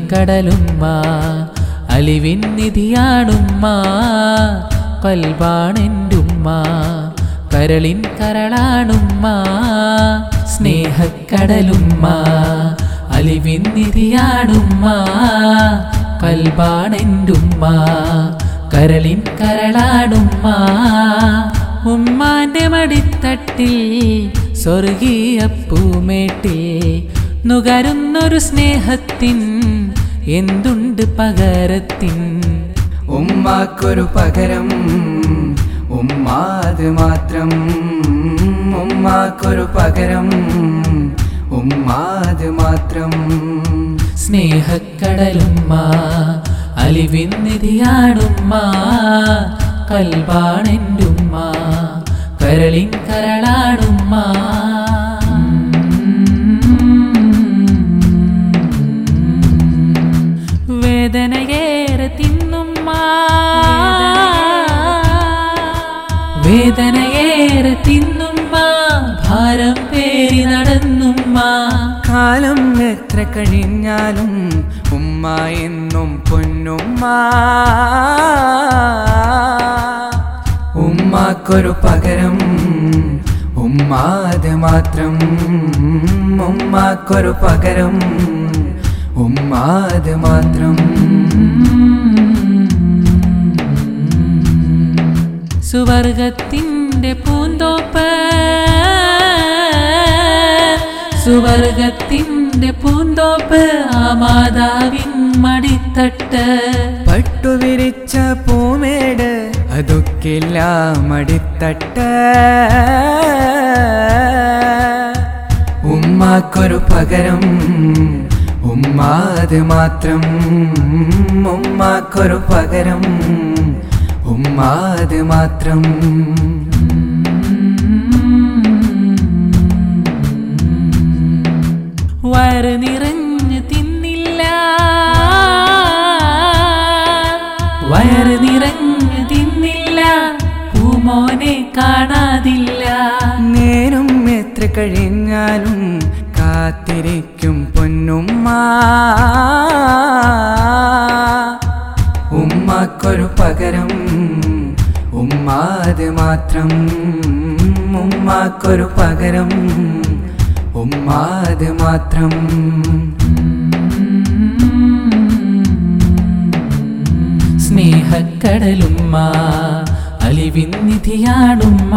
സ്നേഹക്കടലുമ്മ അലിവിൻ നിധിയാണുമ്മ കൽവാണെൻ്റുമ്മ കരളിൻ കരളാണുമ്മ സ്നേഹക്കടലുമ്മ അലിവിൻ നിധിയാണുമ്മ കൽവാണെൻ്റുമ്മ കരളിൻ കരളാണുമ്മ ഉമ്മാന്റെ മടിത്തട്ടിൽ സ്വർഗീയ പൂമേട്ടിൽ നുകരുന്നൊരു സ്നേഹത്തിൻ എന്തുണ്ട് പകരത്തിൻ ഉമ്മാക്കൊരു പകരം ഉമ്മാത് മാത്രം ഉമ്മാക്കൊരു പകരം ഉമ്മാത് മാത്രം സ്നേഹക്കടലുമ്മ അലിവിൻ നിധിയാണുമ്മ കൽവാണെൻ്റുമ്മ കരളിൻ കരളാണുമ്മ വേദനയേറെ തിന്നുമ്മ വേദനയേറെ തിന്നുമ്മ ഭാരം പേരി നടന്നുമ്മ കാലം എത്ര കഴിഞ്ഞാലും ഉമ്മ എന്നും പൊന്നുമ്മ ഉമ്മാക്കൊരു പകരം ഉമ്മാത് മാത്രം ഉമ്മാക്കൊരു പകരം ഉമ്മാത് മാത്രം സുവർഗത്തിൻ്റെ പൂന്തോപ്പ് സുവർഗത്തിൻ്റെ പൂന്തോപ്പ് ആ മാതാവിൻ മടിത്തട്ട് പട്ടുവിരിച്ച പൂമേട് അതൊക്കില്ല മടിത്തട്ട് ഉമ്മാക്കൊരു പകരം ഉമ്മാത് മാത്രം ഉമ്മാക്കൊരു പകരം ഉമ്മാത് മാത്രം വയറ് നിറഞ്ഞ് തിന്നില്ല വയറ് നിറഞ്ഞ് തിന്നില്ല പൂമോനെ കാണാതില്ല നേരം എത്ര കഴിഞ്ഞാലും കാത്തിരിക്കും പൊന്നുമ്മ ഉമ്മാക്കൊരു പകരം ഉമ്മാത് മാത്രം ഉമ്മാക്കൊരു പകരം ഉമ്മാത് മാത്രം സ്നേഹക്കടലുമ്മ അലിവിൻ നിധിയാണുമ്മ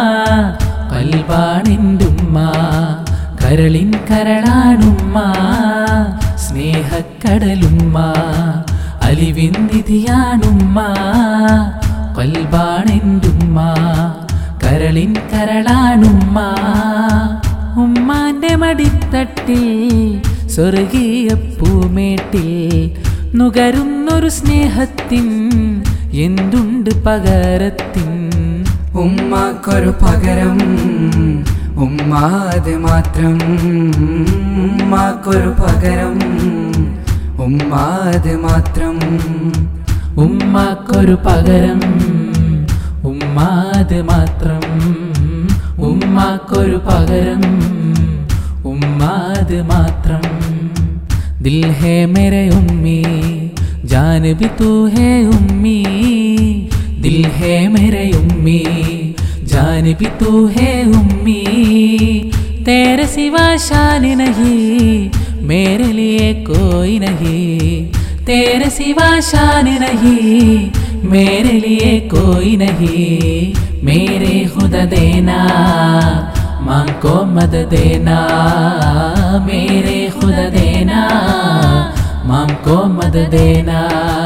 കൽവാണിൻ്റുമ്മ കരളിൻ കരളാണുമ്മ സ്നേഹക്കടലുമ്മ അലിവിൻ നിധിയാണുമ്മ കൽവാണിൻ്റുമ്മ കരളിൻ കരളാണുമ്മ ഉമ്മാന്റെ മടിത്തട്ടിൽ സ്വർഗീയ പൂമേട്ടിൽ നുകരുന്നൊരു സ്നേഹത്തിൻ എന്തുണ്ട് പകരത്തിൻ ഉമ്മാക്കൊരു പകരം ഉമ്മാത് മാത്രം ഉമ്മാക്കൊരു പകരം ഉമ്മാത് മാത്രം ഉമ്മാക്കൊരു പകരം ഉമ്മാത് മാത്രം ഉമ്മാക്കൊരു പകരം ഉമ്മാത് മാത്രം ദിൽ ഹേ മേരെ ഉമ്മി ജാൻ ബി തൂ ഹേ ഉമ്മി ദിൽ ഹേ മേരെ ഉമ്മി ജാൻ ബി തൂ ഹേ ഉമ്മി तेरे सिवा शान नहीं मेरे लिए कोई नहीं तेरे सिवा शान नहीं मेरे लिए कोई नहीं मेरे खुदा देना मांग को मद देना मेरे खुदा देना मांग को मद देना